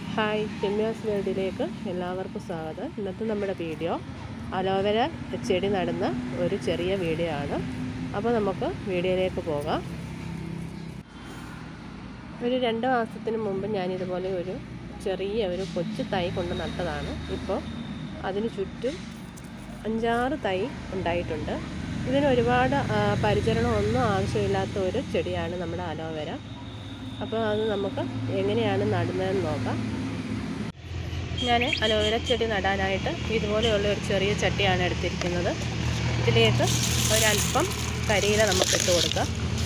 hi Ramya's വേൾഡിലേക്ക് എല്ലാവർക്കും സ്വാഗതം ഇന്നത്തെ നമ്മുടെ വീഡിയോ അലോവേര ചെടി നടുന്ന ഒരു ചെറിയ വീഡിയോ ആണ് അപ്പോൾ നമുക്ക് വീഡിയോയിലേക്ക് പോകാം ഒരു രണ്ട് മാസത്തിന് മുമ്പ് ഞാനിതുപോലെ ഒരു ചെറിയ ഒരു കൊച്ചു തൈ കൊണ്ട് നട്ടതാണ് ഇപ്പോൾ അതിന് ചുറ്റും അഞ്ചാറ് തൈ ഉണ്ടായിട്ടുണ്ട് ഇതിന് ഒരുപാട് ആ, പരിചരണമൊന്നും ആവശ്യമില്ലാത്ത ഒരു ചെടിയാണ് നമ്മുടെ അലോവേര അപ്പോൾ അത് നമുക്ക് എങ്ങനെയാണ് നടുന്നതെന്ന് നോക്കാം ഞാൻ അലോവേര ചെടി നടാനായിട്ട് ഇതുപോലെയുള്ള ഒരു ചെറിയ ചട്ടിയാണ് എടുത്തിരിക്കുന്നത് ഇതിലേക്ക് ഒരല്പം കരിയില നമുക്ക് ഇട്ട് കൊടുക്കാം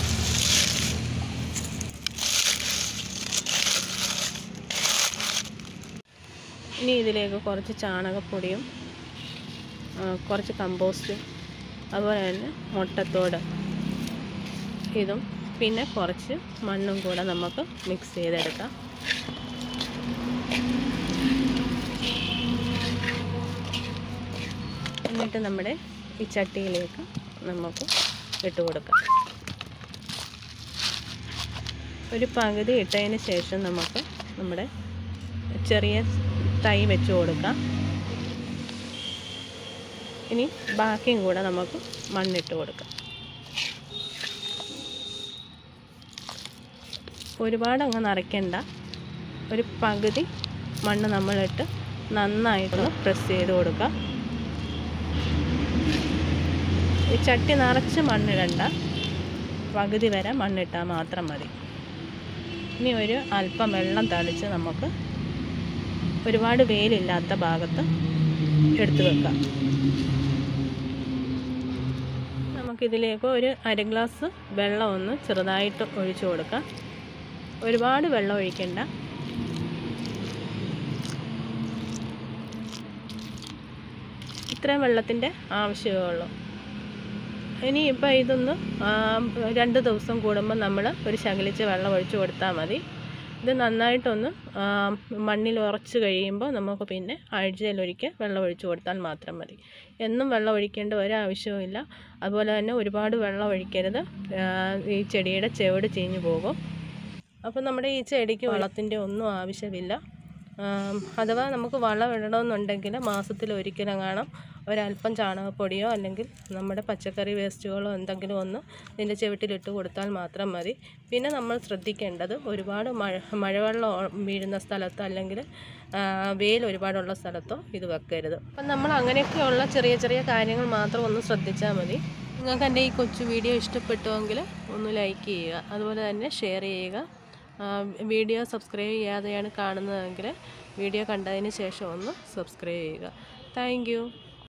ഇനി ഇതിലേക്ക് കുറച്ച് ചാണകപ്പൊടിയും ആ, കുറച്ച് കമ്പോസ്റ്റും അതുപോലെ തന്നെ മുട്ടത്തോട് ഇതും പിന്നെ കുറച്ച് മണ്ണും കൂടെ നമുക്ക് മിക്സ് ചെയ്തെടുക്കാം എന്നിട്ട് നമ്മുടെ ഈ ചട്ടിയിലേക്ക് നമുക്ക് ഇട്ട് കൊടുക്കാം ഒരു പകുതി ഇട്ടതിന് ശേഷം നമുക്ക് നമ്മുടെ ചെറിയ തൈ വെച്ച് കൊടുക്കാം ഇനി ബാക്കിയും കൂടെ നമുക്ക് മണ്ണിട്ട് കൊടുക്കാം ഒരുപാട് അങ്ങ് നിറയ്ക്കണ്ട ഒരു പകുതി മണ്ണ് നമ്മളിട്ട് നന്നായിട്ടൊന്ന് പ്രസ് ചെയ്ത് കൊടുക്കുക ഈ ചട്ടി നിറച്ച് മണ്ണിടണ്ട പകുതി വരെ മണ്ണിട്ടാൽ മാത്രം മതി ഇനി ഒരു അല്പം വെള്ളം തളിച്ച് നമുക്ക് ഒരുപാട് വെയിലില്ലാത്ത ഭാഗത്ത് എടുത്തു വെക്കാം നമുക്കിതിലേക്ക് ഒരു അര ഗ്ലാസ് വെള്ളം ഒന്ന് ചെറുതായിട്ട് ഒഴിച്ചു കൊടുക്കാം ഒരുപാട് വെള്ളം ഒഴിക്കണ്ട ഇത്രയും വെള്ളത്തിൻ്റെ ആവശ്യമേ ഉള്ളൂ ഇനി ഇപ്പോൾ ഇതൊന്ന് ആ, രണ്ട് ദിവസം കൂടുമ്പോൾ നമ്മൾ ഒരു ശകലിച്ച് വെള്ളം ഒഴിച്ച് കൊടുത്താൽ മതി ഇത് നന്നായിട്ടൊന്ന് ആ, മണ്ണിൽ ഉറച്ച് കഴിയുമ്പോൾ നമുക്ക് പിന്നെ ആഴ്ചയിലൊരിക്കൽ വെള്ളം ഒഴിച്ച് കൊടുത്താൽ മാത്രം മതി എന്നും വെള്ളം ഒഴിക്കേണ്ട ഒരാവശ്യവുമില്ല അതുപോലെ തന്നെ ഒരുപാട് വെള്ളം ഒഴിക്കരുത് ആ, ഈ ചെടിയുടെ ചെവിട് ചീഞ്ഞു പോകും അപ്പോൾ നമ്മുടെ ഈ ചെടിക്ക് വളത്തിൻ്റെ ഒന്നും ആവശ്യമില്ല ആം, അഥവാ നമുക്ക് വളം ഇടണമെന്നുണ്ടെങ്കിൽ മാസത്തിൽ ഒരിക്കലും കാണാം ഒരല്പം ചാണകപ്പൊടിയോ അല്ലെങ്കിൽ നമ്മുടെ പച്ചക്കറി വേസ്റ്റുകളോ എന്തെങ്കിലും ഒന്ന് ഇതിൻ്റെ ചുവട്ടിലിട്ട് കൊടുത്താൽ മാത്രം മതി പിന്നെ നമ്മൾ ശ്രദ്ധിക്കേണ്ടത് ഒരുപാട് മഴ മഴവെള്ളം ഓ- വീഴുന്ന സ്ഥലത്തോ അല്ലെങ്കിൽ ആ, വെയിൽ ഒരുപാടുള്ള സ്ഥലത്തോ ഇത് വെക്കരുത് അപ്പം നമ്മൾ അങ്ങനെയൊക്കെയുള്ള ചെറിയ ചെറിയ കാര്യങ്ങൾ മാത്രം ഒന്ന് ശ്രദ്ധിച്ചാൽ മതി നിങ്ങൾക്ക് എൻ്റെ ഈ കൊച്ചു വീഡിയോ ഇഷ്ടപ്പെട്ടുവെങ്കിൽ ഒന്ന് ലൈക്ക് ചെയ്യുക അതുപോലെ തന്നെ ഷെയർ ചെയ്യുക ആ, വീഡിയോ സബ്സ്ക്രൈബ് ചെയ്യാതെയാണ് കാണുന്നതെങ്കിൽ വീഡിയോ കണ്ടതിന് ശേഷം ഒന്ന് സബ്സ്ക്രൈബ് ചെയ്യുക താങ്ക്